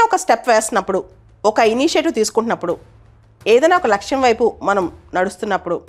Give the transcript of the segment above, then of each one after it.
ఒక స్టెప్ వేస్తున్నప్పుడు ఒక ఇనిషియేటివ్ తీసుకుంటున్నప్పుడు ఏదైనా ఒక లక్ష్యం వైపు మనం నడుస్తున్నప్పుడు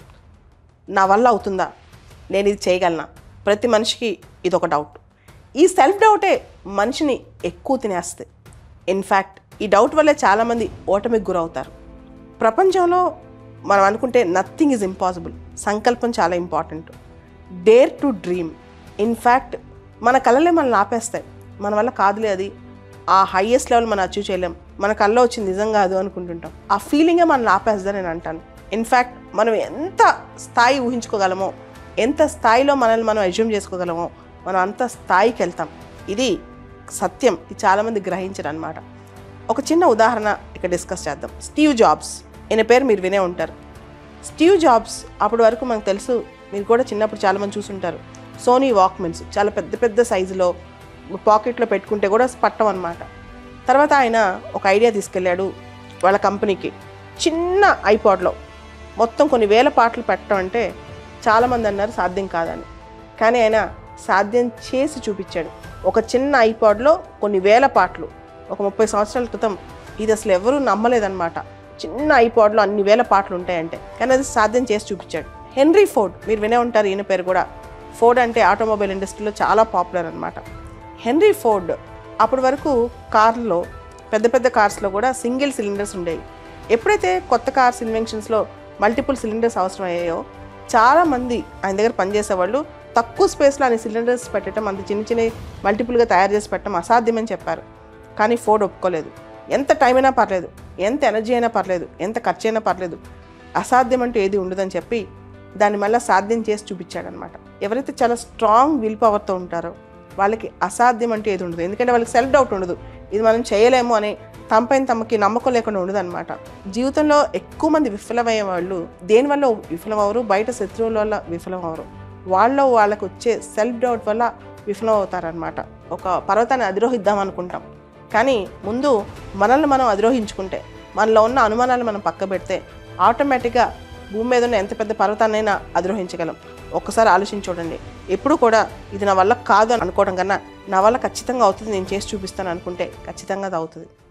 నా వల్ల అవుతుందా నేను ఇది చేయగలనా ప్రతి మనిషికి ఇది ఒక డౌట్ ఈ సెల్ఫ్ డౌటే మనిషిని ఎక్కువ తినేస్తుంది ఇన్ఫ్యాక్ట్ ఈ డౌట్ వల్లే చాలామంది ఓటమికి గురవుతారు ప్రపంచంలో మనం అనుకుంటే నథింగ్ ఈజ్ ఇంపాసిబుల్ సంకల్పం చాలా important dare to dream in fact మన కళలే మనల్ని ఆపేస్తాయి మన వల్ల కాదులే అది ఆ హైయెస్ట్ లెవెల్ మనం అచీవ్ చేయలేం మన కళ్ళలో వచ్చింది నిజం కాదు అనుకుంటుంటాం ఆ ఫీలింగే మనల్ని ఆపేస్తుందని నేను అంటాను ఇన్ఫ్యాక్ట్ మనం ఎంత స్థాయి ఊహించుకోగలమో ఎంత స్థాయిలో మనల్ని మనం అజ్యూమ్ చేసుకోగలమో మనం అంత స్థాయికి వెళ్తాం ఇది సత్యం ఇది చాలామంది గ్రహించరు అనమాట ఒక చిన్న ఉదాహరణ ఇక్కడ డిస్కస్ చేద్దాం స్టీవ్ జాబ్స్ ఈయన పేరు మీరు వినే ఉంటారు స్టీవ్ జాబ్స్ అప్పటి వరకు మనకు తెలుసు మీరు కూడా చిన్నప్పుడు చాలామంది చూసుంటారు సోనీ వాక్మెన్స్ చాలా పెద్ద పెద్ద సైజులో పాకెట్లో పెట్టుకుంటే కూడా పట్టం అనమాట తర్వాత ఆయన ఒక ఐడియా తీసుకెళ్ళాడు వాళ్ళ కంపెనీకి చిన్న ఐపాడ్లో మొత్తం కొన్ని వేల పాటలు పెట్టడం అంటే చాలామంది అన్నారు సాధ్యం కాదని కానీ ఆయన సాధ్యం చేసి చూపించాడు ఒక చిన్న ఐపాడ్లో కొన్ని వేల పాటలు ఒక ముప్పై సంవత్సరాల క్రితం ఇది అసలు ఎవరూ నమ్మలేదన్నమాట చిన్న ఐపాడ్లో అన్ని వేల పాటలు ఉంటాయంటే కానీ అది సాధ్యం చేసి చూపించాడు హెన్రీ ఫోర్డ్ మీరు వినే ఉంటారు ఈయన పేరు కూడా ఫోర్డ్ అంటే ఆటోమొబైల్ ఇండస్ట్రీలో చాలా పాపులర్ అనమాట హెన్రీ ఫోర్డ్ అప్పటి వరకు కార్లో పెద్ద పెద్ద కార్స్లో కూడా సింగిల్ సిలిండర్స్ ఉండేవి ఎప్పుడైతే కొత్త కార్స్ ఇన్వెన్షన్స్లో మల్టిపుల్ సిలిండర్స్ అవసరం అయ్యాయో చాలామంది ఆయన దగ్గర పనిచేసేవాళ్ళు తక్కువ స్పేస్లో అన్ని సిలిండర్స్ పెట్టడం అంత చిన్న చిన్న మల్టిపుల్గా తయారు చేసి పెట్టడం అసాధ్యమని చెప్పారు కానీ ఫోర్డ్ ఒప్పుకోలేదు ఎంత టైం అయినా పర్లేదు ఎంత ఎనర్జీ అయినా పర్లేదు ఎంత ఖర్చు అయినా పర్లేదు అసాధ్యం అంటూ ఏది ఉండదని చెప్పి దాన్ని మళ్ళీ సాధ్యం చేసి చూపించాడనమాట ఎవరైతే చాలా స్ట్రాంగ్ విల్ పవర్తో ఉంటారో వాళ్ళకి అసాధ్యం అంటూ ఏది ఉండదు ఎందుకంటే వాళ్ళకి సెల్ఫ్ డౌట్ ఉండదు ఇది మనం చేయలేము అని తమపైన తమకి నమ్మకం లేకుండా ఉండదు అనమాట జీవితంలో ఎక్కువ మంది విఫలమయ్యే వాళ్ళు దేనివల్ల విఫలం అవరు బయట శత్రువుల వల్ల విఫలం అవరు వాళ్ళలో వాళ్ళకు వచ్చే సెల్ఫ్ డౌట్ వల్ల విఫలం అవుతారనమాట ఒక పర్వతాన్ని అధిరోహిద్దాం అనుకుంటాం కానీ ముందు మనల్ని మనం అధిరోహించుకుంటే మనలో ఉన్న అనుమానాలు మనం పక్క పెడితే ఆటోమేటిక్గా భూమి మీద ఉన్న ఎంత పెద్ద పర్వతాన్నైనా అధిరోహించగలం ఒక్కసారి ఆలోచించి చూడండి ఎప్పుడు కూడా ఇది నా వల్ల కాదు అని అనుకోవడం కన్నా నా వల్ల ఖచ్చితంగా అవుతుంది నేను చేసి చూపిస్తాను అనుకుంటే ఖచ్చితంగా అది అవుతుంది